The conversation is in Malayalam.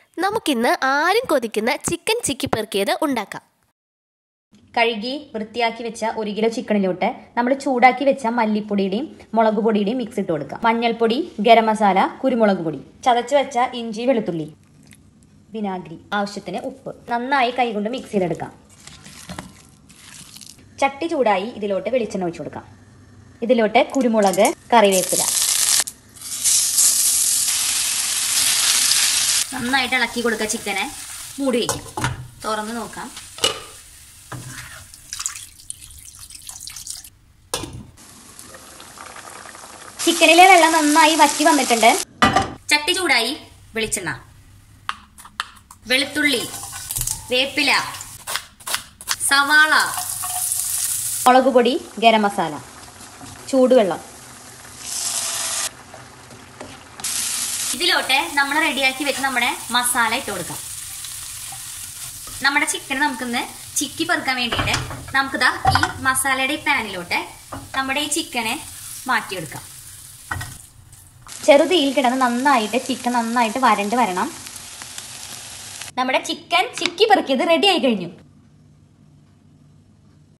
നമുക്കിന്ന് ആരും കൊതിക്കുന്ന ചിക്കൻ ചിക്കി പെറുക്കിയത് ഉണ്ടാക്കാം കഴുകി വൃത്തിയാക്കി വെച്ച ഒരു കിലോ ചിക്കനിലോട്ട് നമ്മൾ ചൂടാക്കി വെച്ച മല്ലിപ്പൊടിയുടെയും മുളക് പൊടിയുടെയും മിക്സ് ഇട്ട് കൊടുക്കാം മഞ്ഞൾപ്പൊടി ഗരം മസാല കുരുമുളക് പൊടി ചതച്ച് വെച്ച ഇഞ്ചി വെളുത്തുള്ളി വിനാഗിരി ആവശ്യത്തിന് ഉപ്പ് നന്നായി കൈകൊണ്ട് മിക്സ് ചെയ്തെടുക്കാം ചട്ടി ചൂടായി ഇതിലോട്ട് വെളിച്ചെണ്ണ ഒഴിച്ചു കൊടുക്കാം ഇതിലോട്ട് കുരുമുളക് കറിവേപ്പില നന്നായിട്ട് ഇളക്കി കൊടുക്കുക ചിക്കനെ മൂടി വയ്ക്കാം തുറന്ന് നോക്കാം ചിക്കനിലെ വെള്ളം നന്നായി വറ്റി വന്നിട്ടുണ്ട് ചട്ടി ചൂടായി വെളിച്ചെണ്ണ വെളുത്തുള്ളി വേപ്പില സവാള മുളക് പൊടി ഗരം മസാല ചൂടുവെള്ളം ഇതിലോട്ട് നമ്മൾ റെഡിയാക്കി വെച്ച് നമ്മുടെ മസാല ഇട്ട് കൊടുക്കാം നമ്മുടെ ചിക്കൻ നമുക്കിന്ന് ചിക്കി പെറുക്കാൻ വേണ്ടിയിട്ട് നമുക്കിതാ ഈ മസാലയുടെ ഈ പാനിലോട്ട് നമ്മുടെ ഈ ചിക്കനെ മാറ്റിയെടുക്കാം ചെറുതീയിൽ കിടന്ന് നന്നായിട്ട് ചിക്കൻ നന്നായിട്ട് വരണ്ട് വരണം നമ്മുടെ ചിക്കൻ ചിക്കി പെറുക്കിയത് റെഡി ആയി കഴിഞ്ഞു